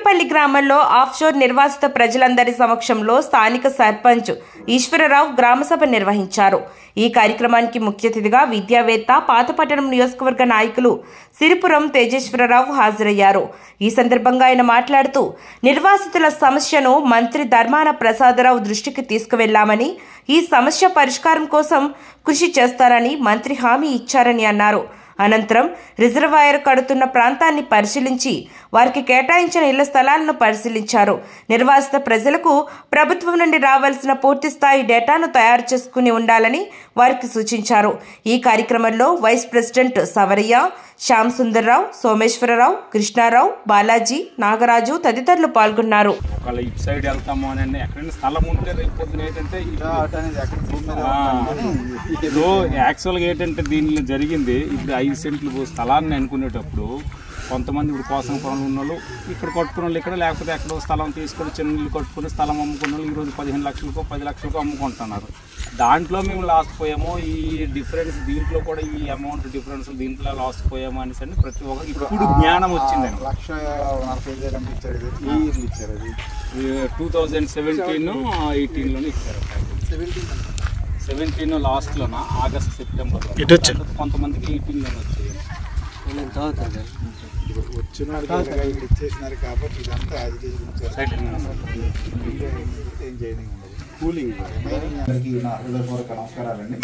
బోయినపల్లి గ్రామంలో ఆఫ్షోర్ నిర్వాసిత ప్రజలందరి సమక్షంలో స్థానిక సర్పంచ్ ఈశ్వరరావు గ్రామసభ నిర్వహించారు ఈ కార్యక్రమానికి ముఖ్య అతిథిగా విద్యావేత్త పాతపట్టణం నియోజకవర్గ నాయకులు సిరిపురం తేజేశ్వరరావు హాజరయ్యారు ఈ సందర్భంగా ఆయన మాట్లాడుతూ నిర్వాసితుల సమస్యను మంత్రి ధర్మాన ప్రసాదరావు దృష్టికి తీసుకువెళ్లామని ఈ సమస్య పరిష్కారం కోసం కృషి చేస్తారని మంత్రి హామీ ఇచ్చారని అన్నారు అనంతరం రిజర్వాయర్ కడుతున్న ప్రాంతాన్ని పరిశీలించి వారికి కేటాయించిన ఇళ్ల స్థలాలను పరిశీలించారు నిర్వాసిత ప్రజలకు ప్రభుత్వం నుండి రావాల్సిన పూర్తి స్థాయి డేటాను తయారు చేసుకుని ఉండాలని వారికి సూచించారు ఈ కార్యక్రమంలో వైస్ ప్రెసిడెంట్ సవరయ్య శ్యామ్ సుందర్రావు సోమేశ్వరరావు కృష్ణారావు బాలాజీ నాగరాజు తదితరులు పాల్గొన్నారు ఒకవేళ ఇటు సైడ్ వెళ్తాము అని అంటే ఎక్కడైనా స్థలం ఉంటే రేపు పొద్దున ఏంటంటే ఇలా అటు అనేది ఎక్కడ భూమి మీద ఆ, ఉండాలి. ఇప్పుడు యాక్చువల్గా ఏంటంటే దీనిలో జరిగింది ఇప్పుడు ఐదు సెంట్లు స్థలాన్ని అనుకునేటప్పుడు కొంతమంది ఇప్పుడు పోసంపురంలో ఉన్న వాళ్ళు ఇక్కడ కట్టుకున్న వాళ్ళు ఇక్కడ లేకపోతే ఎక్కడో స్థలం తీసుకొని చిన్న ఇల్లు కట్టుకుని స్థలం అమ్ముకున్న వాళ్ళు ఈరోజు పదిహేను లక్షలకో పది లక్షలకో అమ్ముకుంటున్నారు దాంట్లో మేము లాస్ పోయాము ఈ డిఫరెన్స్ దీంట్లో కూడా ఈ అమౌంట్ డిఫరెన్స్ దీంట్లో లాస్ పోయాము అనేసి అని ప్రతి ఒక్కరికి ఇప్పుడు జ్ఞానం వచ్చిందండి లక్ష నలభై ఐదు వేలు ఇచ్చారు ఇది ఈ ఇల్లు ఇచ్చారు అది టూ థౌజండ్ సెవెంటీన్ ఎయిటీన్లోనే ఇచ్చారు సెవెంటీన్ లాస్ట్లోన ఆగస్ట్ సెప్టెంబర్ కొంతమందికి ఎయిటీన్లోనే వచ్చాయి ఇప్పుడు వచ్చిన వాళ్ళకి ఇలాగ ఇల్లు ఇచ్చేసినారు కాబట్టి ఇదంతా యాజిటేషన్ ఇచ్చారు సైట్ ఏం చేయడం ఉండదు కూలింగ్ అందరికీ నా హృదయపూర్వక నమస్కారాలండి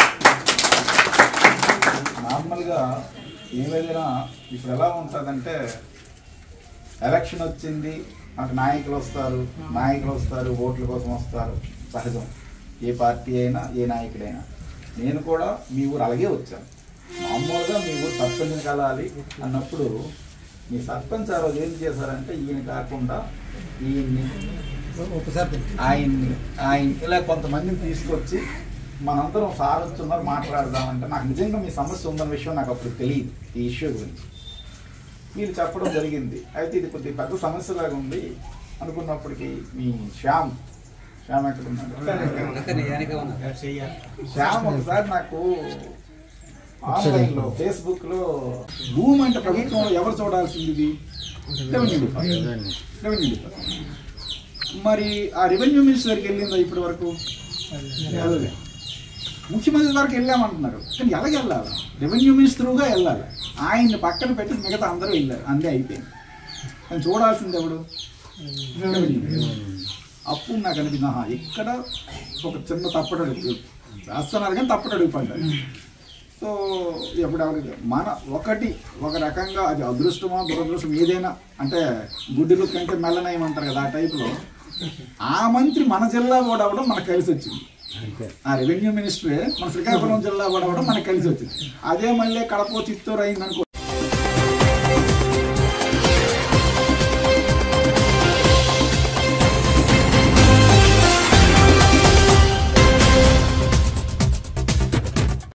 నార్మల్గా ఏమైనా ఇప్పుడు ఎలా ఉంటుందంటే ఎలక్షన్ వచ్చింది అటు నాయకులు వస్తారు నాయకులు వస్తారు ఓట్ల కోసం వస్తారు సహజం ఏ పార్టీ అయినా ఏ నాయకుడైనా నేను కూడా మీ ఊరు అలాగే వచ్చాను మామూలుగా మీ ఊరు సర్పంచ్ని కలాలి అన్నప్పుడు మీ సర్పంచ్ ఆ రోజు ఏం చేశారంటే ఈయన కాకుండా ఈయన్ని ఆయన్ని ఆయన ఇలా కొంతమందిని తీసుకొచ్చి మనందరం సార్ వచ్చున్నారు మాట్లాడదామంటే నాకు నిజంగా మీ సమస్య ఉందన్న విషయం నాకు అప్పుడు తెలియదు ఈ ఇష్యూ గురించి మీరు చెప్పడం జరిగింది అయితే ఇది కొద్దిగా పెద్ద సమస్యలాగా ఉంది అనుకున్నప్పటికీ మీ శ్యామ్ శ్యామ్ ఎక్కడ ఉన్నాడు శ్యామ్ ఒకసారి నాకు ఆన్లైన్లో ఫేస్బుక్లో భూమి అంటే ప్రభుత్వంలో ఎవరు చూడాల్సింది ఇది రెవెన్యూ డిపార్ట్మెంట్ రెవెన్యూ డిపార్ట్మెంట్ మరి ఆ రెవెన్యూ మినిస్టర్ దగ్గరికి వెళ్ళిందా ఇప్పటి వరకు వెళ్ళలేదు. ముఖ్యమంత్రి వరకు వెళ్ళామంటున్నారు కానీ ఎలాగ వెళ్ళాలి రెవెన్యూ మినిస్టర్గా వెళ్ళాలి ఆయన్ని పక్కన పెట్టి మిగతా అందరూ వెళ్ళారు అందే అయిపోయింది కానీ చూడాల్సింది ఎవడు రెవెన్యూ మినిస్టర్. అప్పుడు నాకు అనిపించింది ఆహా, ఇక్కడ ఒక చిన్న తప్పడు అడుగు వేస్తున్నారు కానీ తప్పడు అడుగు పడ్డారు సో ఎప్పుడు ఎవరికి మన ఒకటి ఒక రకంగా అది అదృష్టమా దురదృష్టం ఏదైనా అంటే గుడ్డిలు కంటే మెల్లనయమంటారు కదా ఆ టైప్లో ఆ మంత్రి మన జిల్లా కూడా అవడం మనకు కలిసి వచ్చింది ఆ రెవెన్యూ మినిస్టరే మన శ్రీకాకుళం జిల్లా కూడా అవడం మనకు కలిసి వచ్చింది అదే మళ్ళీ కడప చిత్తూరు అయిందనుకో